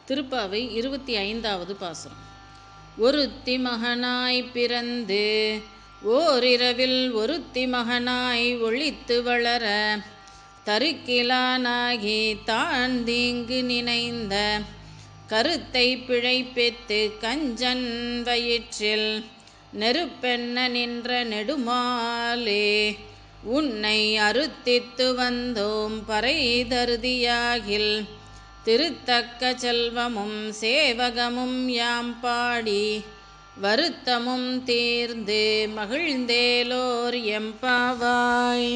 திருப்பாவை இருபத்தி ஐந்தாவது பாசுரம் ஒருத்தி மகனாய் பிறந்து ஓரிரவில் ஒருத்தி மகனாய் ஒளித்து வளர தருக்கிலானாகி தான் தீங்கு நினைந்த கருத்தை பிழைப்பித்து கஞ்சன் வயிற்றில் நெருப்பென்ன நின்ற நெடுமாலே உன்னை அறுத்தித்து வந்தோம் பறை தருதியாகில் திருத்தக்க செல்வமும் சேவகமும் யாம் பாடி வருத்தமும் தீர்ந்து மகிழ்ந்தேலோர் எம்பாவாய்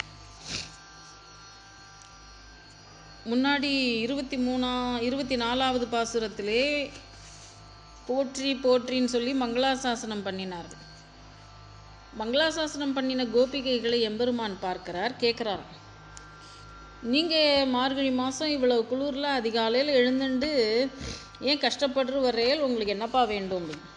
முன்னாடி இருபத்தி மூணா இருபத்தி நாலாவது பாசுரத்திலே போற்றி போற்றின்னு சொல்லி மங்களாசாசனம் பண்ணினார்கள் மங்களாசாசனம் பண்ணின கோபிகைகளை எம்பெருமான் பார்க்கிறார் கேட்குறார் நீங்கள் மார்கழி மாதம் இவ்வளவு குளிரில் அதிகாலையில் எழுந்துண்டு ஏன் கஷ்டப்படுற வரையில் உங்களுக்கு என்னப்பா வேண்டும் அப்படின்னு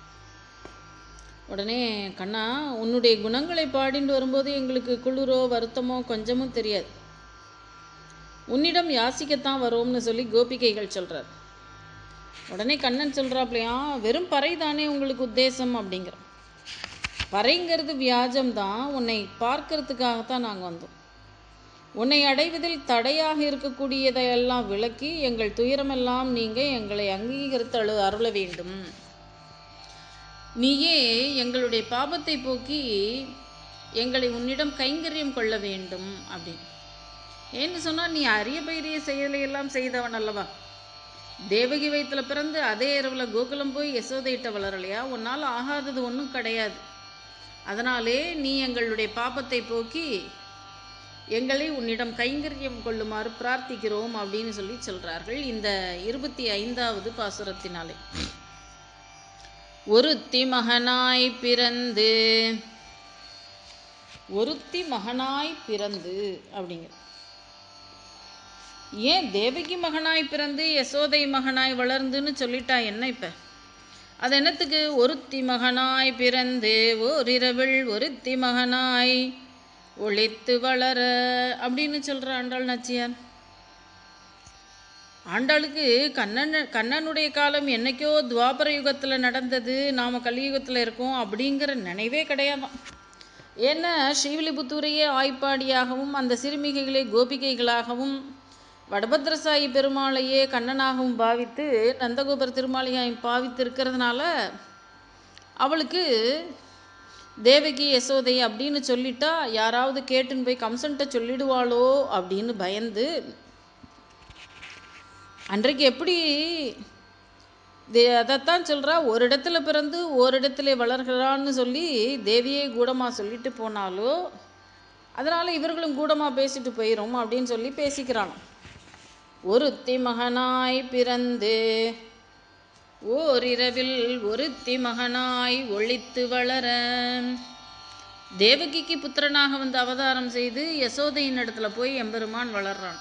உடனே கண்ணா உன்னுடைய குணங்களை பாடிட்டு வரும்போது எங்களுக்கு குளிரோ வருத்தமோ கொஞ்சமும் தெரியாது உன்னிடம் யாசிக்கத்தான் வரோம்னு சொல்லி கோபிகைகள் சொல்கிறார் உடனே கண்ணன் சொல்கிறாப்லையா வெறும் பறை தானே உங்களுக்கு உத்தேசம் அப்படிங்கிற பறைங்கிறது வியாஜம்தான் உன்னை பார்க்கறதுக்காகத்தான் நாங்கள் வந்தோம் உன்னை அடைவதில் தடையாக இருக்கக்கூடியதையெல்லாம் விளக்கி எங்கள் துயரமெல்லாம் நீங்கள் எங்களை அங்கீகரித்து அழு அருள வேண்டும் நீயே எங்களுடைய பாபத்தை போக்கி எங்களை உன்னிடம் கைங்கரியம் கொள்ள வேண்டும் அப்படின்னு ஏன்னு சொன்னால் நீ அரிய பைரிய செயலையெல்லாம் செய்தவன் அல்லவா தேவகி வயிற்றில் பிறந்து அதே இரவில் கோகுலம் போய் யசோதையிட்ட வளரலையா உன்னால் ஆகாதது ஒன்றும் கிடையாது அதனாலே நீ எங்களுடைய பாபத்தை போக்கி எங்களை உன்னிடம் கைங்கரியம் கொள்ளுமாறு பிரார்த்திக்கிறோம் அப்படின்னு சொல்லி சொல்றார்கள் இந்த இருபத்தி ஐந்தாவது பாசுரத்தினாலே ஒருத்தி மகனாய் பிறந்து ஒருத்தி மகனாய் பிறந்து அப்படிங்கிற ஏன் தேவகி மகனாய் பிறந்து யசோதை மகனாய் வளர்ந்துன்னு சொல்லிட்டா என்ன இப்ப அது என்னத்துக்கு ஒருத்தி மகனாய் பிறந்து ஓரிரவில் ஒருத்தி மகனாய் ஒளித்து வளர அப்படின்னு சொல்ற ஆண்டாள் நாச்சியார் ஆண்டாளுக்கு கண்ணன் கண்ணனுடைய காலம் என்னைக்கோ துவாபர யுகத்தில் நடந்தது நாம் கலியுகத்தில் இருக்கோம் அப்படிங்கிற நினைவே கிடையாதான் ஏன்னா ஸ்ரீவில்லிபுத்தூரையே ஆய்ப்பாடியாகவும் அந்த சிறுமிகைகளை கோபிகைகளாகவும் வடபத்ரசாயி பெருமாளையே கண்ணனாகவும் பாவித்து நந்தகோபுர திருமாலையாயும் பாவித்து இருக்கிறதுனால அவளுக்கு தேவகி யசோதை அப்படின்னு சொல்லிட்டா யாராவது கேட்டுன்னு போய் கம்சன்ட்ட சொல்லிடுவாளோ அப்படின்னு பயந்து அன்றைக்கு எப்படி தே அதைத்தான் சொல்கிறா ஒரு இடத்துல பிறந்து ஒரு இடத்துல வளர்கிறான்னு சொல்லி தேவியே கூடமாக சொல்லிட்டு போனாலோ அதனால் இவர்களும் கூடமாக பேசிட்டு போயிடும் அப்படின்னு சொல்லி பேசிக்கிறானோ ஒருத்தி மகனாய் பிறந்து ஓரிரவில் ஒருத்தி மகனாய் ஒளித்து வளர தேவகிக்கு புத்திரனாக வந்து அவதாரம் செய்து யசோதையின் இடத்துல போய் எம்பெருமான் வளர்றான்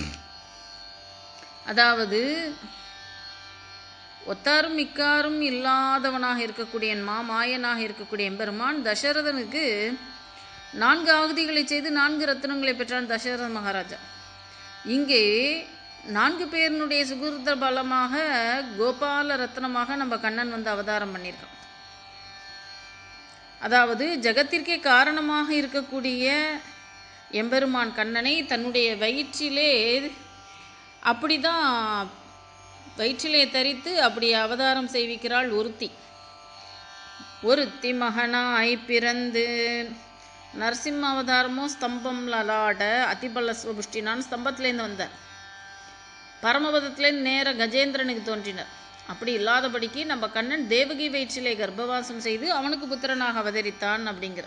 அதாவது ஒத்தாரும் மிக்காரும் இல்லாதவனாக இருக்கக்கூடிய என் மாமாயனாக இருக்கக்கூடிய எம்பெருமான் தசரதனுக்கு நான்கு ஆகுதிகளை செய்து நான்கு ரத்னங்களை பெற்றான் தசரத மகாராஜா இங்கே நான்கு பேரினுடைய சுகிருத்த பலமாக கோபால ரத்னமாக நம்ம கண்ணன் வந்து அவதாரம் பண்ணியிருக்கோம் அதாவது ஜகத்திற்கே காரணமாக இருக்கக்கூடிய எம்பெருமான் கண்ணனை தன்னுடைய வயிற்றிலே அப்படிதான் வயிற்றிலே தரித்து அப்படி அவதாரம் செய்விக்கிறாள் ஒருத்தி ஒருத்தி மகனாய் பிறந்து நரசிம்ம அவதாரமும் ஸ்தம்பம் லலாட அதிபல புஷ்டினான் ஸ்தம்பத்திலேருந்து வந்தார் பரமபதத்திலேருந்து நேர கஜேந்திரனுக்கு தோன்றினார் அப்படி இல்லாதபடிக்கு நம்ம கண்ணன் தேவகி வயிற்றிலே கர்ப்பவாசம் செய்து அவனுக்கு புத்திரனாக அவதரித்தான் அப்படிங்கிற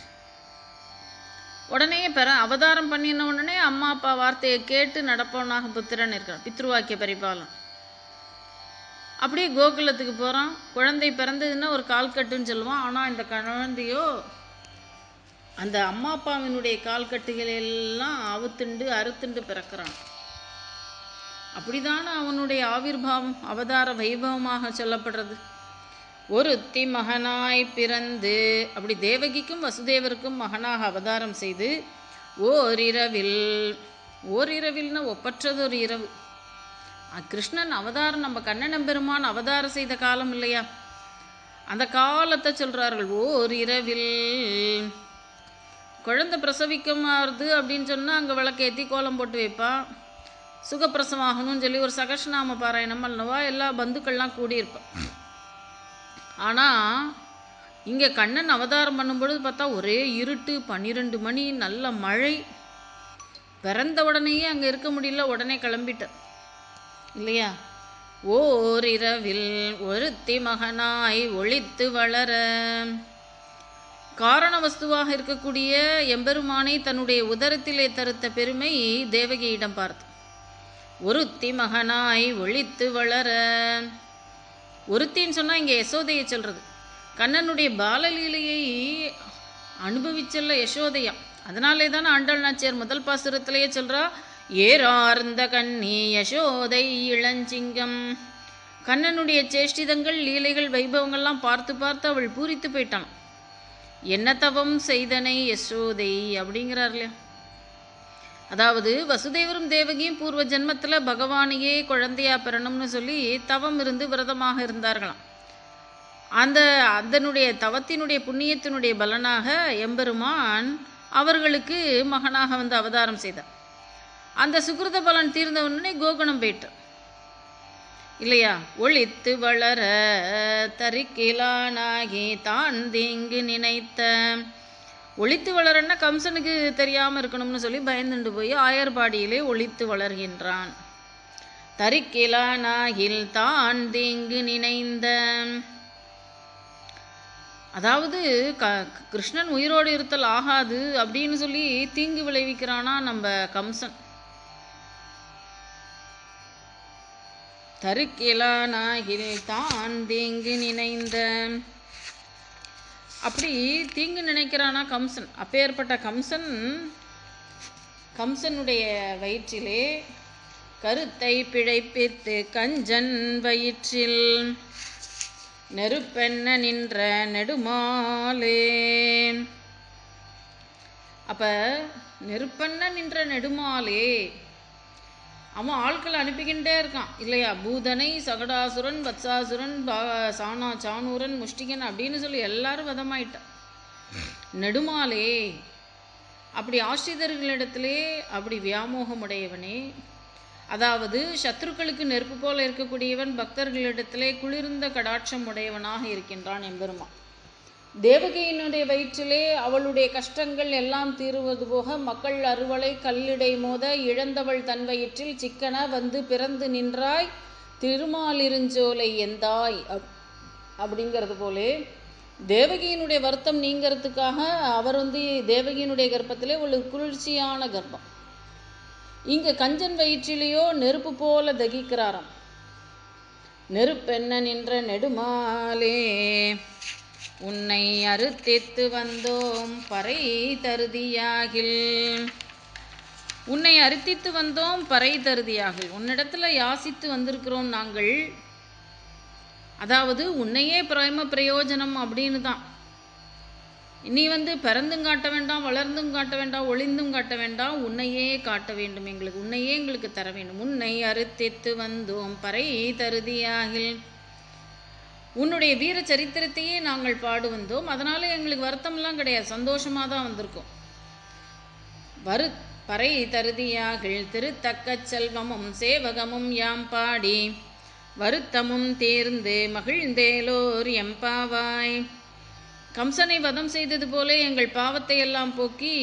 உடனே பெற அவதாரம் பண்ணின உடனே அம்மா அப்பா வார்த்தையை கேட்டு நடப்பவனாக புத்திரன் இருக்கான் பித்ருவாக்கிய பரிபாலம் அப்படியே கோகுலத்துக்கு போகிறான் குழந்தை பிறந்ததுன்னா ஒரு கால்கட்டுன்னு சொல்லுவான் ஆனால் இந்த குழந்தையோ அந்த அம்மா அப்பாவினுடைய கால்கட்டுகள் எல்லாம் அவுத்துண்டு அறுத்துண்டு பிறக்கிறான் அப்படிதானே அவனுடைய ஆவிர்வாவம் அவதார வைபவமாக சொல்லப்படுறது ஒருத்தி மகனாய் பிறந்து அப்படி தேவகிக்கும் வசுதேவருக்கும் மகனாக அவதாரம் செய்து ஓரிரவில் ஓரிரவில்னா ஒப்பற்றதொரு இரவு அஹ் கிருஷ்ணன் அவதாரம் நம்ம கண்ணன் பெருமான் அவதாரம் செய்த காலம் இல்லையா அந்த காலத்தை சொல்கிறார்கள் ஓர் இரவில் குழந்தை பிரசவிக்கமாறுது அப்படின்னு சொன்னால் அங்கே விளக்கேற்றி கோலம் போட்டு வைப்பான் சுகப்பிரசவம் ஆகணும்னு சொல்லி ஒரு சகஸ்நாம பாராயணம் அல்லவா எல்லா பந்துக்கள்லாம் கூடியிருப்பான் ஆனால் இங்கே கண்ணன் அவதாரம் பண்ணும்பொழுது பார்த்தா ஒரே இருட்டு பன்னிரெண்டு மணி நல்ல மழை பிறந்த உடனேயே அங்கே இருக்க முடியல உடனே கிளம்பிட்டேன் இல்லையா ஓரிரவில் ஒருத்தி மகனாய் ஒளித்து வளர காரண வஸ்துவாக இருக்கக்கூடிய எம்பெருமானை தன்னுடைய உதரத்திலே தருத்த பெருமை தேவகியிடம் பார்த்து ஒருத்தி மகனாய் ஒளித்து வளர ஒருத்தின்னு சொன்னால் இங்கே யசோதையை சொல்கிறது கண்ணனுடைய பாலலீலையை அனுபவிச்சல்ல யசோதையா அதனாலே தானே ஆண்டாள் நாச்சியார் முதல் பாசுரத்திலேயே சொல்கிறா ஏறார்ந்த கண்ணி யசோதை இளஞ்சிங்கம் கண்ணனுடைய சேஷ்டிதங்கள் லீலைகள் வைபவங்கள்லாம் பார்த்து பார்த்து அவள் பூரித்து போயிட்டான் என்ன தவம் செய்தனை யசோதை அப்படிங்கிறார் இல்லையா அதாவது வசுதேவரும் தேவகியும் பூர்வ ஜென்மத்தில் பகவானையே குழந்தையா பெறணும்னு சொல்லி தவம் இருந்து விரதமாக இருந்தார்களாம் அந்த அதனுடைய தவத்தினுடைய புண்ணியத்தினுடைய பலனாக எம்பெருமான் அவர்களுக்கு மகனாக வந்து அவதாரம் செய்தார் அந்த சுகிருத பலன் தீர்ந்த உடனே கோகுணம் போயிட்டார் இல்லையா ஒளித்து வளர தரிக்கிலானாகி தான் தீங்கு நினைத்த ஒளித்து வளரன்னா கம்சனுக்கு தெரியாமல் இருக்கணும்னு சொல்லி பயந்துண்டு போய் ஆயர்பாடியிலே ஒளித்து வளர்கின்றான் தரிக்கிலானாகில் தான் தீங்கு நினைந்த அதாவது க கிருஷ்ணன் உயிரோடு இருத்தல் ஆகாது அப்படின்னு சொல்லி தீங்கு விளைவிக்கிறானா நம்ம கம்சன் தருக்கிலானாகில் தான் தீங்கு நினைந்த அப்படி தீங்கு நினைக்கிறானா கம்சன் அப்பேற்பட்ட கம்சன் கம்சனுடைய வயிற்றிலே கருத்தை பிழைப்பித்து கஞ்சன் வயிற்றில் நெருப்பென்ன நின்ற நெடுமாலே அப்ப நெருப்பென்ன நின்ற நெடுமாலே அவன் ஆட்களை அனுப்பிக்கிட்டே இருக்கான் இல்லையா பூதனை சகடாசுரன் வத்சாசுரன் பா- சானா சானூரன் முஷ்டிகன் அப்படின்னு சொல்லி எல்லாரும் வதமாயிட்டான் நெடுமாலே அப்படி ஆசிரியர்களிடத்திலே அப்படி வியாமோகமுடையவனே அதாவது சத்துருக்களுக்கு நெருப்பு போல இருக்கக்கூடியவன் பக்தர்களிடத்திலே குளிர்ந்த கடாட்சம் உடையவனாக இருக்கின்றான் எம்பெருமான் தேவகியினுடைய வயிற்றிலே அவளுடைய கஷ்டங்கள் எல்லாம் தீருவது போக மக்கள் அறுவலை கல்லிடை மோத இழந்தவள் தன் வயிற்றில் சிக்கன வந்து பிறந்து நின்றாய் திருமாலிருஞ்சோலை எந்தாய் அப்- அப்படிங்கிறது போலே தேவகியினுடைய வருத்தம் நீங்கிறதுக்காக அவர் வந்து தேவகியினுடைய கர்ப்பத்திலே ஒரு குளிர்ச்சியான கர்ப்பம் இங்க கஞ்சன் வயிற்றிலேயோ நெருப்பு போல தகிக்கிறாராம் நெருப்பென்ன நின்ற நெடுமாலே உன்னை அறுத்தித்து வந்தோம் பறை தருதியாகில் உன்னை அறுத்தித்து வந்தோம் பறை தருதியாகில் உன்னிடத்துல யாசித்து வந்திருக்கிறோம் நாங்கள் அதாவது உன்னையே பிரேம பிரயோஜனம் அப்படின்னு தான் நீ வந்து பிறந்தும் காட்ட வேண்டாம் வளர்ந்தும் காட்ட வேண்டாம் ஒளிந்தும் காட்ட வேண்டாம் உன்னையே காட்ட வேண்டும் எங்களுக்கு உன்னையே எங்களுக்கு தர வேண்டும் உன்னை அறுத்தித்து வந்தோம் பறை தருதியாகில் உன்னுடைய வீர சரித்திரத்தையே நாங்கள் பாடு வந்தோம் அதனால எங்களுக்கு வருத்தம்லாம் கிடையாது சந்தோஷமாக தான் வந்திருக்கோம் வரு பறை தருதியாகில் திருத்தக்கச் செல்வமும் சேவகமும் யாம் பாடி வருத்தமும் தேர்ந்து மகிழ்ந்தேலோர் எம்பாவாய் கம்சனை வதம் செய்தது போல எங்கள் பாவத்தை எல்லாம் போக்கி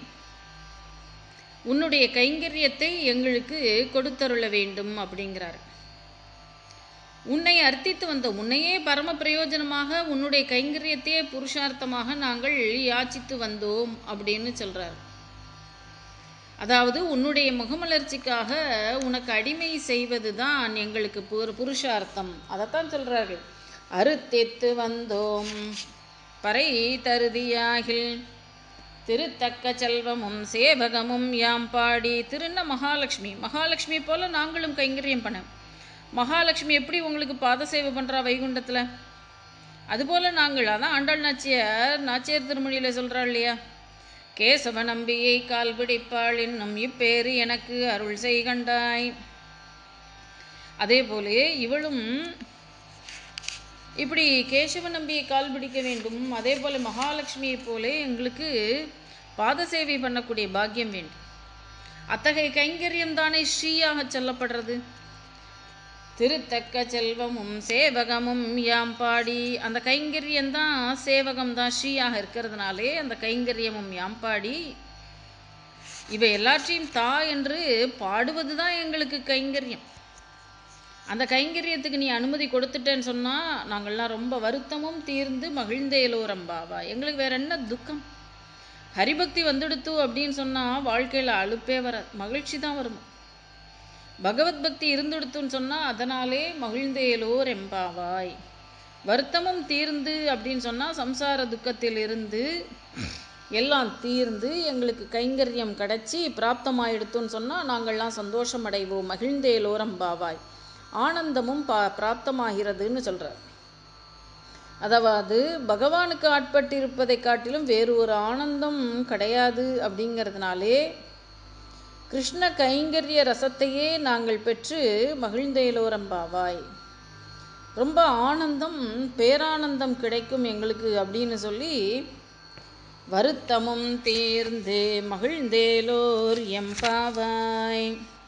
உன்னுடைய கைங்கரியத்தை எங்களுக்கு கொடுத்தருள வேண்டும் அப்படிங்கிறார் உன்னை அர்த்தித்து வந்த உன்னையே பரம பிரயோஜனமாக உன்னுடைய கைங்கரியத்தையே புருஷார்த்தமாக நாங்கள் யாச்சித்து வந்தோம் அப்படின்னு சொல்றார் அதாவது உன்னுடைய முகமலர்ச்சிக்காக உனக்கு அடிமை செய்வது தான் எங்களுக்கு புரு புருஷார்த்தம் அதைத்தான் சொல்றார்கள் அறுத்தித்து வந்தோம் பறை தருதியாகில் திருத்தக்க செல்வமும் சேவகமும் யாம் பாடி திருண்ண மகாலட்சுமி மகாலட்சுமி போல நாங்களும் கைங்கரியம் பண்ண மகாலட்சுமி எப்படி உங்களுக்கு பாத சேவை பண்றா வைகுண்டத்துல அதுபோல நாங்கள் அதான் ஆண்டாள் நாச்சியார் நாச்சியார் திருமொழியில சொல்றா இல்லையா கேசவ நம்பியை கால் பிடிப்பாள் என்னும் இப்பேறு எனக்கு அருள் செய்கண்டாய் அதே போலே இவளும் இப்படி கேசவ நம்பியை கால் பிடிக்க வேண்டும் அதே போல மகாலட்சுமியைப் போலே எங்களுக்கு பாத சேவை பண்ணக்கூடிய பாக்கியம் வேண்டும் அத்தகைய கைங்கரியம் தானே ஸ்ரீயாக சொல்லப்படுறது திருத்தக்க செல்வமும் சேவகமும் யாம் பாடி அந்த கைங்கரியம் தான் சேவகம் தான் ஸ்ரீயாக இருக்கிறதுனாலே அந்த கைங்கரியமும் யாம் பாடி இவை எல்லாற்றையும் தா என்று பாடுவது தான் எங்களுக்கு கைங்கரியம் அந்த கைங்கரியத்துக்கு நீ அனுமதி கொடுத்துட்டேன்னு சொன்னால் நாங்கள்லாம் ரொம்ப வருத்தமும் தீர்ந்து மகிழ்ந்தேலோரம்பாவா எங்களுக்கு வேற என்ன துக்கம் ஹரிபக்தி வந்துடுத்து அப்படின்னு சொன்னால் வாழ்க்கையில் அலுப்பே வராது மகிழ்ச்சி தான் வரும் பகவத் பக்தி இருந்துடுத்துன்னு சொன்னால் அதனாலே மகிழ்ந்தேலோர் எம்பாவாய் வருத்தமும் தீர்ந்து அப்படின்னு சொன்னால் சம்சார துக்கத்தில் இருந்து எல்லாம் தீர்ந்து எங்களுக்கு கைங்கரியம் கிடச்சி பிராப்தமாயிடுத்துன்னு சொன்னால் நாங்கள்லாம் சந்தோஷம் அடைவோம் மகிழ்ந்தேலோரம்பாவாய் ஆனந்தமும் பா பிராப்தமாகிறதுன்னு சொல்கிறார் அதாவது பகவானுக்கு ஆட்பட்டிருப்பதை காட்டிலும் வேறு ஒரு ஆனந்தம் கிடையாது அப்படிங்கிறதுனாலே கிருஷ்ண கைங்கரிய ரசத்தையே நாங்கள் பெற்று மகிழ்ந்தேலோரம்பாவாய் ரொம்ப ஆனந்தம் பேரானந்தம் கிடைக்கும் எங்களுக்கு அப்படின்னு சொல்லி வருத்தமும் தீர்ந்து மகிழ்ந்தேலோர் எம்பாவாய்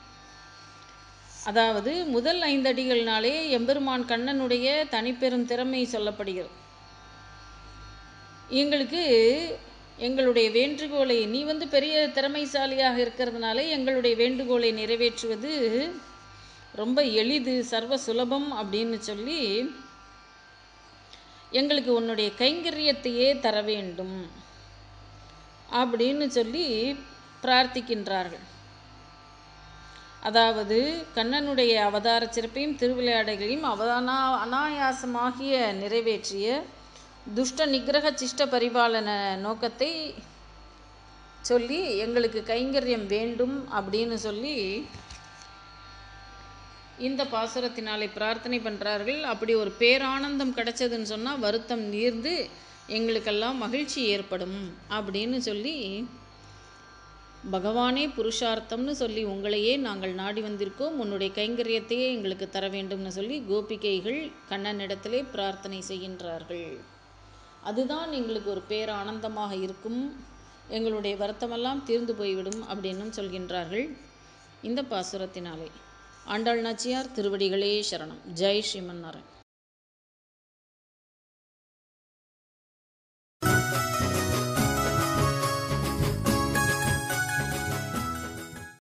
அதாவது முதல் ஐந்தடிகள்னாலே எம்பெருமான் கண்ணனுடைய தனிப்பெரும் திறமை சொல்லப்படுகிறது எங்களுக்கு எங்களுடைய வேண்டுகோளை நீ வந்து பெரிய திறமைசாலியாக இருக்கிறதுனால எங்களுடைய வேண்டுகோளை நிறைவேற்றுவது ரொம்ப எளிது சர்வ சுலபம் அப்படின்னு சொல்லி எங்களுக்கு உன்னுடைய கைங்கரியத்தையே தர வேண்டும் அப்படின்னு சொல்லி பிரார்த்திக்கின்றார்கள் அதாவது கண்ணனுடைய அவதார சிறப்பையும் திருவிளையாடல்களையும் அவதானா அனாயாசமாகிய நிறைவேற்றிய துஷ்ட நிகிரக சிஷ்ட பரிபாலன நோக்கத்தை சொல்லி எங்களுக்கு கைங்கரியம் வேண்டும் அப்படின்னு சொல்லி இந்த பாசுரத்தினாலே பிரார்த்தனை பண்ணுறார்கள் அப்படி ஒரு பேரானந்தம் கிடைச்சதுன்னு சொன்னால் வருத்தம் நீர்ந்து எங்களுக்கெல்லாம் மகிழ்ச்சி ஏற்படும் அப்படின்னு சொல்லி பகவானே புருஷார்த்தம்னு சொல்லி உங்களையே நாங்கள் நாடி வந்திருக்கோம் உன்னுடைய கைங்கரியத்தையே எங்களுக்கு தர வேண்டும்னு சொல்லி கோபிகைகள் கண்ணனிடத்திலே பிரார்த்தனை செய்கின்றார்கள் அதுதான் எங்களுக்கு ஒரு பேரானந்தமாக இருக்கும் எங்களுடைய வருத்தமெல்லாம் தீர்ந்து போய்விடும் அப்படின்னும் சொல்கின்றார்கள் இந்த பாசுரத்தினாலே ஆண்டாள் நாச்சியார் திருவடிகளே சரணம் ஜெய் ஸ்ரீமன் நாராயண்